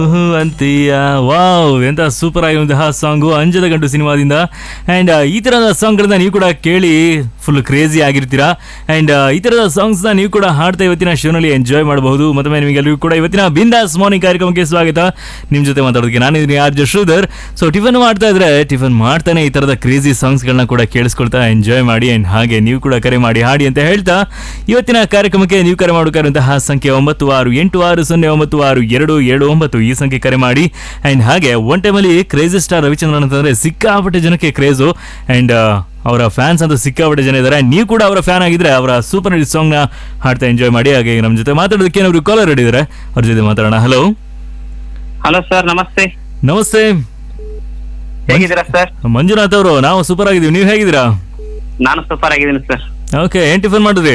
ಹ್ಮ್ ಅಂತೀಯ ವಾವ್ ಎಂತ ಸೂಪರ್ ಆಗಿರುವಂತಹ ಸಾಂಗು ಅಂಜದ ಗಂಟು ಸಿನಿಮಾದಿಂದ ಆ್ಯಂಡ್ ಈ ಥರದ ಸಾಂಗ್ಗಳನ್ನ ನೀವು ಕೂಡ ಕೇಳಿ ಫುಲ್ ಕ್ರೇಜಿ ಆಗಿರ್ತೀರಾ ಆ್ಯಂಡ್ ಈ ಥರದ ಸಾಂಗ್ಸ್ನ ನೀವು ಕೂಡ ಹಾಡ್ತಾ ಇವತ್ತಿನ ಶೋನಲ್ಲಿ ಎಂಜಾಯ್ ಮಾಡಬಹುದು ಮತ್ತೊಮ್ಮೆ ನಿಮಗೆಲ್ಲರಿಗೂ ಕೂಡ ಇವತ್ತಿನ ಬಿಂದಾಸ್ ಮಾರ್ನಿಂಗ್ ಕಾರ್ಯಕ್ರಮಕ್ಕೆ ಸ್ವಾಗತ ನಿಮ್ಮ ಜೊತೆ ಮಾತಾಡೋದಕ್ಕೆ ನಾನು ಇದೀನಿ ಆರ್ ಶ್ರೀಧರ್ ಸೊ ಟಿಫನ್ ಮಾಡ್ತಾ ಇದ್ರೆ ಟಿಫನ್ ಮಾಡ್ತಾನೆ ಈ ಥರದ ಕ್ರೇಜಿ ಸಾಂಗ್ಸ್ಗಳನ್ನ ಕೂಡ ಕೇಳಿಸ್ಕೊಳ್ತಾ ಎಂಜಾಯ್ ಮಾಡಿ ಆ್ಯಂಡ್ ಹಾಗೆ ನೀವು ಕೂಡ ಕರೆ ಮಾಡಿ ಹಾಡಿ ಅಂತ ಹೇಳ್ತಾ ಇವತ್ತಿನ ಕಾರ್ಯಕ್ರಮಕ್ಕೆ ನೀವು ಕರೆ ಮಾಡಬೇಕಾದಂತಹ ಸಂಖ್ಯೆ ಒಂಬತ್ತು ಆರು ಎಂಟು ಆರು ಸೊನ್ನೆ ಒಂಬತ್ತು ಆರು ಎರಡು ಏಳು ಒಂಬತ್ತು ಈ ಸಂಖ್ಯೆ ಕರೆ ಮಾಡಿ ಆ್ಯಂಡ್ ಹಾಗೆ ಒನ್ ಟೈಮಲ್ಲಿ ಕ್ರೇಜಿ ಸ್ಟಾರ್ ರವಿಚಂದ್ರನ್ ಅಂತಂದ್ರೆ ಸಿಕ್ಕಾಪಟ್ಟೆ ಜನಕ್ಕೆ ಕ್ರೇಜು ಆ್ಯಂಡ್ ಅವರ ಫ್ಯಾನ್ಸ್ ಅಂತ ಸಿಕ್ಕಾಪಟ್ಟೆ ಜನ ಇದ್ದಾರೆ ನೀವು ಕೂಡ ಅವರ ಫ್ಯಾನ್ ಆಗಿದ್ರೆ ಅವರ ಸೂಪರ್ ಹಿಟ್ ಸಾಂಗ್ನ ಹಾಡ್ತಾ ಎಂಜಾಯ್ ಮಾಡಿ ಹಾಗೆ ನಮ್ಮ ಜೊತೆ ಮಾತಾಡೋದಕ್ಕೆ ಏನಾದ್ರು ಕಾಲರ್ ಹಿಡಿದಾರೆ ಅವ್ರ ಜೊತೆ ಮಾತಾಡೋಣ ಹಲೋ ಹಲೋ ಸರ್ ನಮಸ್ತೆ ನಮಸ್ತೆ ಹೇಗಿದ್ದೀರಾ ಸರ್ ಮಂಜುನಾಥ್ ಅವರು ನಾವು ಸೂಪರ್ ಆಗಿದ್ದೀವಿ ನೀವು ಹೇಗಿದ್ದೀರಾ ನಾನು ಸೂಪರ್ ಆಗಿದ್ದೀನಿ ಸರ್ ಓಕೆ ಏನ್ ಟಿಫನ್ ಮಾಡಿದ್ರಿ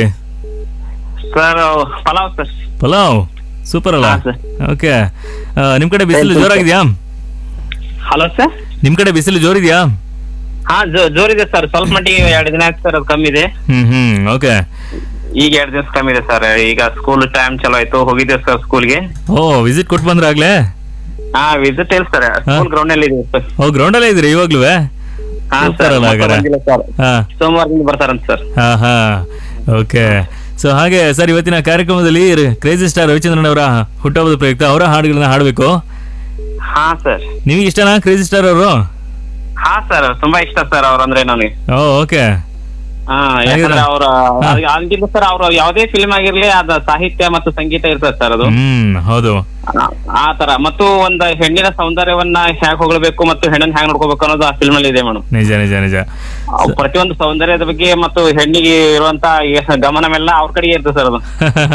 sir pulao sir pulao super ಅಲ್ಲ ಹಾ, ಸರ್. ಓಕೆ ನಿಮ್ ಕಡೆ ಬಿಸಿಲು Thank you, ಜೋರಾಗಿದ್ಯಾ ಹಲೋ ಸರ್ ನಿಮ್ ಕಡೆ ಬಿಸಿಲು ಜೋರಿದ್ಯಾ ಹಾ ಜೋ- ಜೋರಿದೆ ಸರ್ ಸ್ವಲ್ಪ ಮಟ್ಟಿಗೆ ಎರಡು ದಿನ ಆಯ್ತು ಸರ್ ಅದು ಕಮ್ಮಿ ಇದೆ ಹ್ಮ್ ಹ್ಮ್ ಓಕೆ ಈಗ ಎರಡು ದಿವಸ ಕಮ್ಮಿ ಇದೆ ಸರ್ ಈಗ ಸ್ಕೂಲ್ ಟೈಮ್ ಚಲೋ ಆಯ್ತು ಹೋಗಿದ್ದೆ ಸರ್ ಸ್ಕೂಲ್ಗೆ ಓ ವಿಸಿಟ್ ಕೊಟ್ಟು ಬಂದ್ರ ಆಗ್ಲೇ ಹಾ ವಿಸಿಟ್ ಇಲ್ಲ ಸರ್ ಸ್ಕೂಲ್ ಗ್ರೌಂಡ್ ಅಲ್ಲಿ ಇದೆ ಸರ್ ಓ ಗ್ರೌಂಡ್ ಅಲ್ಲೇ ಇದ್ರಿ ಇವಾಗ್ಲೂ ಹಾ Super ಸರ್ ಅಲ್ಲ ಹಾಗಾದ್ರೆ? ಸರ್ ಹಾ ಸೋಮವಾರದಿಂದ ಬರ್ತಾರಂತ ಸರ್ ಹಾ ಹಾ ಓಕೆ ಸೊ ಹಾಗೆ ಸರ್ ಇವತ್ತಿನ ಕಾರ್ಯಕ್ರಮದಲ್ಲಿ ಕ್ರೇಜಿ ಸ್ಟಾರ್ ರವಿಚಂದ್ರನ್ ಅವರ ಹುಟ್ಟುಹಬ್ಬದ ಪ್ರಯುಕ್ತ ಅವರ ಹಾಡುಗಳನ್ನ ಹಾಡಬೇಕು ಹಾ ಸರ್ ನಿಮಗೆ ಇಷ್ಟನಾ ಕ್ರೇಜಿ ಸ್ಟಾರ್ ಅವರು ಹಾ ಸರ್ ತುಂಬಾ ಇಷ್ಟ ಸರ್ ಅವ್ರಂದ್ರೆ ನನಗೆ ಓ ಓಕೆ ಹಾ ಯಾಕಂದ್ರೆ ಅವ್ರ ಹಂಗಿಲ್ಲ ಸರ್ ಅವ್ರ ಯಾವ್ದೇ ಫಿಲ್ಮ್ ಆಗಿರ್ಲಿ ಅದ ಸಾಹಿತ್ಯ ಮತ್ತು ಸಂಗೀತ ಇರ್ತದೆ ಸರ್ ಅದು ಹ್ಮ್ ಹೌದು ಆ- ಆ ತರ ಮತ್ತು ಒಂದ್ ಹೆಣ್ಣಿನ ಸೌಂದರ್ಯವನ್ನ ಹ್ಯಾಗ್ ಹೊಗಳಬೇಕು ಮತ್ತು ಹೆಣ್ಣನ್ ಹ್ಯಾಂಗ್ ನೋಡ್ಕೋಬೇಕು ಅನ್ನೋದು ಆ ಫಿಲ್ಮ್ ಅಲ್ಲಿ ಇದೆ ಮೇಡಮ್ ನಿಜ ನಿಜ ನಿಜ ಪ್ರತಿಯೊಂದು ಸೌಂದರ್ಯದ ಬಗ್ಗೆ ಮತ್ತು ಹೆಣ್ಣಿಗೆ ಇರುವಂತ ಈ ಗಮನವೆಲ್ಲ ಅವ್ರ ಕಡೆಗೆ ಇರ್ತದೆ ಸರ್ ಅದು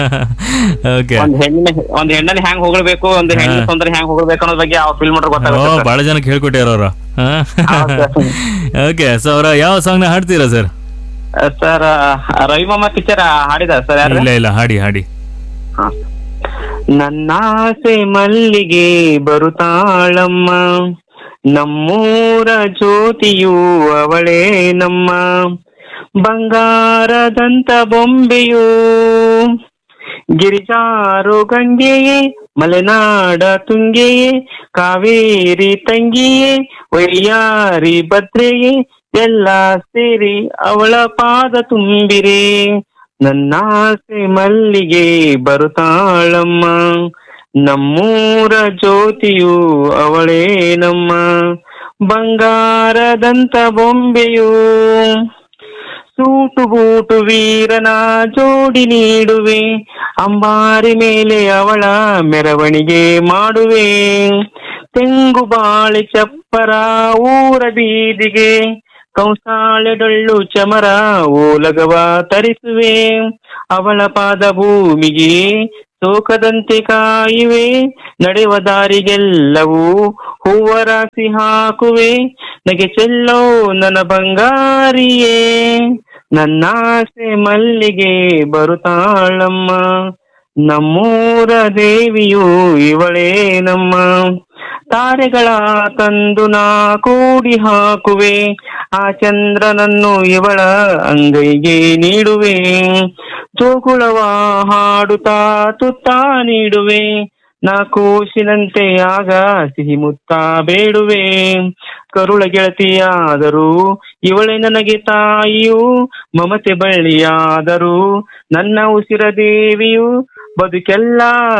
ಓಕೆ ಒಂದ್ ಹೆಣ್ಣಿನ ಒಂದ್ ಹೆಣ್ಣಲ್ಲಿ ಹ್ಯಾಂಗ್ ಹೊಗಳಬೇಕು ಒಂದು ಹೆಣ್ಣಿನ ಸೌಂದರ್ಯ ಹ್ಯಾಂಗ್ ಹೊಗಳಬೇಕು ಅನ್ನೋದ್ ಬಗ್ಗೆ ಆ ಫಿಲ್ಮ್ ನೋಡ್ರೆ ಓ ಗೊತ್ತಾಗುತ್ತೆ ಸರ್. ಬಹಳ ಜನಕ್ಕೆ ಹೇಳ್ಕೊಟ್ಟಾರ ಅವರು ಹೌದು ಸರ್. ಓಕೆ ಸೊ ಅವರ ಯಾವ ಸಾಂಗ್ ನ ಹಾಡ್ತೀರಾ ಸರ್ ಆ, ಸರ್ ಆ, ರವಿಮಾಮ ಪಿಕ್ಚರ್ ಹಾಡಿದ ಸರ್ ಯಾರು ಇಲ್ಲ ಇಲ್ಲ ಹಾಡಿ ಹಾಡಿ ನನ್ನಾಸೆ ಮಲ್ಲಿಗೆ ಬರುತ್ತಾಳಮ್ಮ ನಮ್ಮೂರ ಜ್ಯೋತಿಯು ಅವಳೇ ನಮ್ಮ ಬಂಗಾರದಂತ ಬೊಂಬೆಯು ಗಿರಿಜಾರು ಗಂಗೆಯೇ ಮಲೆನಾಡ ತುಂಗೆಯೇ ಕಾವೇರಿ ತಂಗಿಯೇ ವೈಯಾರಿ ಭದ್ರೆಯೇ ಎಲ್ಲ ಸೇರಿ ಅವಳ ಪಾದ ತುಂಬಿರೆ ನನ್ನಾಸೆ ಮಲ್ಲಿಗೆ ಬರುತ್ತಾಳಮ್ಮ ನಮ್ಮೂರ ಜ್ಯೋತಿಯು ಅವಳೇ ನಮ್ಮ ಬಂಗಾರದಂತ ಬೊಂಬೆಯು ಸೂಟು ಬೂಟು ವೀರನ ಜೋಡಿ ನೀಡುವೆ ಅಂಬಾರಿ ಮೇಲೆ ಅವಳ ಮೆರವಣಿಗೆ ಮಾಡುವೆ ತೆಂಗು ಬಾಳೆ ಚಪ್ಪರ ಊರ ಬೀದಿಗೆ ಕಂಸಾಳೆ ಡೊಳ್ಳು ಚಮರ ಓಲಗವ ತರಿಸುವೆ ಅವಳ ಪಾದ ಭೂಮಿಗೆ ಸೋಕದಂತೆ ಕಾಯುವೆ ನಡೆಯುವ ದಾರಿಗೆಲ್ಲವೂ ಹೂವ ರಾಶಿ ಹಾಕುವೆ ನಗೆ ಚೆಲ್ಲೋ ನನ್ನ ಬಂಗಾರಿಯೇ ನನ್ನಾಸೆ ಮಲ್ಲಿಗೆ ಬರುತ್ತಾಳಮ್ಮ ನಮ್ಮೂರ ದೇವಿಯು ಇವಳೇ ನಮ್ಮ ತಾರೆಗಳ ತಂದು ನಾ ಕೂಡಿ ಹಾಕುವೆ ಆ ಚಂದ್ರನನ್ನು ಇವಳ ಅಂಗೈಗೆ ನೀಡುವೆ ಜೋಗುಳವ ಹಾಡುತ್ತಾ ತುತ್ತಾ ನೀಡುವೆ ನಾ ಕೂಸಿನಂತೆ ಆಗ ಸಿಹಿ ಮುತ್ತ ಬೇಡುವೆ ಕರುಳ ಗೆಳತಿಯಾದರೂ ಇವಳೆ ನನಗೆ ತಾಯಿಯು ಮಮತೆ ಬಳ್ಳಿಯಾದರೂ ನನ್ನ ಉಸಿರ ದೇವಿಯು ಬದುಕೆಲ್ಲ